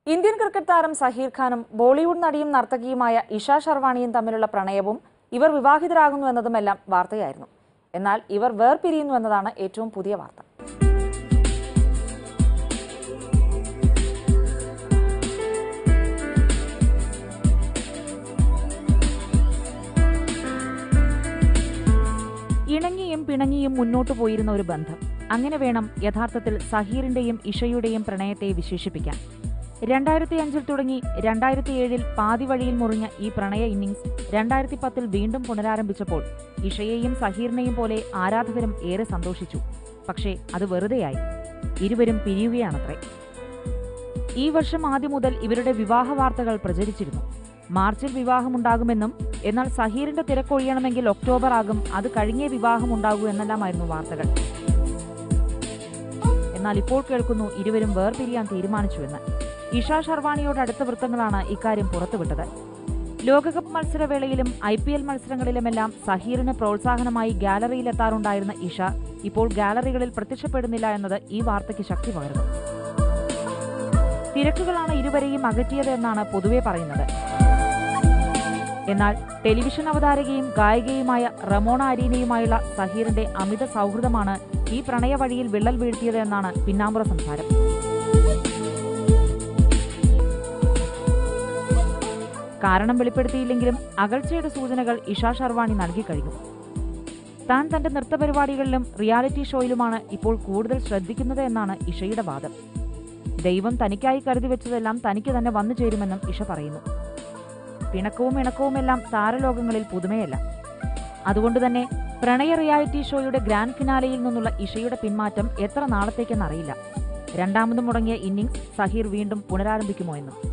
Indian cricket താരം സഹീർ ഖാനും ബോളിവുഡ് നടിയും നർത്തകിയുമായ ഇഷ ഷർവാണിയും തമ്മിലുള്ള പ്രണയവും ഇവർ വിവാഹിതരാകുന്നു എന്നതുമെല്ലാം വാർത്തയായിരുന്നു എന്നാൽ ഇവർ വേർപിരിയുന്നു എന്നതാണ് ഏറ്റവും പുതിയ വാർത്ത ഇണങ്ങിയും പിണങ്ങിയും മുന്നോട്ടു പോയിരുന്ന ഒരു ബന്ധം അങ്ങനെ വേണം യഥാർത്ഥത്തിൽ സഹീറിന്റെയും ഇഷയുടെയും പ്രണയത്തെ വിശേഷിപ്പിക്കാൻ രണ്ടായിരത്തി അഞ്ചിൽ തുടങ്ങി രണ്ടായിരത്തി ഏഴിൽ പാതി വഴിയിൽ മുറിഞ്ഞ ഈ പ്രണയ ഇന്നിംഗ്സ് രണ്ടായിരത്തി പത്തിൽ വീണ്ടും പുനരാരംഭിച്ചപ്പോൾ ഇഷയെയും സഹീറിനെയും പോലെ ആരാധകരും ഏറെ സന്തോഷിച്ചു പക്ഷേ അത് വെറുതെയായി ഇരുവരും പിരിയുകയാണത്രേ ഈ വർഷം ആദ്യം മുതൽ ഇവരുടെ വിവാഹ വാർത്തകൾ പ്രചരിച്ചിരുന്നു മാർച്ചിൽ വിവാഹമുണ്ടാകുമെന്നും എന്നാൽ സഹീറിന്റെ തിരക്കൊഴിയണമെങ്കിൽ ഒക്ടോബർ ആകും അത് കഴിഞ്ഞേ വിവാഹമുണ്ടാകൂ എന്നെല്ലാമായിരുന്നു വാർത്തകൾ എന്നാൽ ഇപ്പോൾ കേൾക്കുന്നു ഇരുവരും വേർപിരിയാൻ തീരുമാനിച്ചുവെന്ന് ഇഷ ഷർവാണിയോട് അടുത്ത വൃത്തങ്ങളാണ് ഇക്കാര്യം പുറത്തുവിട്ടത് ലോകകപ്പ് മത്സരവേളയിലും ഐ പി എൽ മത്സരങ്ങളിലുമെല്ലാം സഹീറിന് പ്രോത്സാഹനമായി ഗാലറിയിലെത്താറുണ്ടായിരുന്ന ഇഷ ഇപ്പോൾ ഗാലറികളിൽ പ്രത്യക്ഷപ്പെടുന്നില്ല എന്നത് ഈ വാർത്തയ്ക്ക് ശക്തി പകരുന്നു തിരക്കുകളാണ് ഇരുവരെയും അകറ്റിയത് എന്നാണ് പൊതുവെ പറയുന്നത് എന്നാൽ ടെലിവിഷൻ അവതാരകയും ഗായികയുമായ റമോണ അരീനയുമായുള്ള സഹീറിന്റെ അമിത സൗഹൃദമാണ് ഈ പ്രണയ വഴിയിൽ വിള്ളൽ വീഴ്ത്തിയത് എന്നാണ് പിന്നാമ്പുറ സംസാരം കാരണം വെളിപ്പെടുത്തിയില്ലെങ്കിലും അകൽച്ചയുടെ സൂചനകൾ ഇഷ ഷർവാണി നൽകിക്കഴിഞ്ഞു താൻ തന്റെ നൃത്തപരിപാടികളിലും റിയാലിറ്റി ഷോയിലുമാണ് ഇപ്പോൾ കൂടുതൽ ശ്രദ്ധിക്കുന്നത് എന്നാണ് ഇഷയുടെ വാദം ദൈവം തനിക്കായി കരുതി വെച്ചതെല്ലാം തനിക്ക് തന്നെ വന്നു ചേരുമെന്നും ഇഷ പറയുന്നു പിണക്കവും ഇണക്കവുമെല്ലാം താരലോകങ്ങളിൽ പുതുമയല്ല അതുകൊണ്ടുതന്നെ പ്രണയ റിയാലിറ്റി ഷോയുടെ ഗ്രാൻഡ് ഫിനാലയിൽ നിന്നുള്ള ഇഷയുടെ പിന്മാറ്റം എത്ര നാളത്തേക്കെന്നറിയില്ല രണ്ടാമതും മുടങ്ങിയ ഇന്നിംഗ്സ് സഹീർ വീണ്ടും പുനരാരംഭിക്കുമോ എന്നും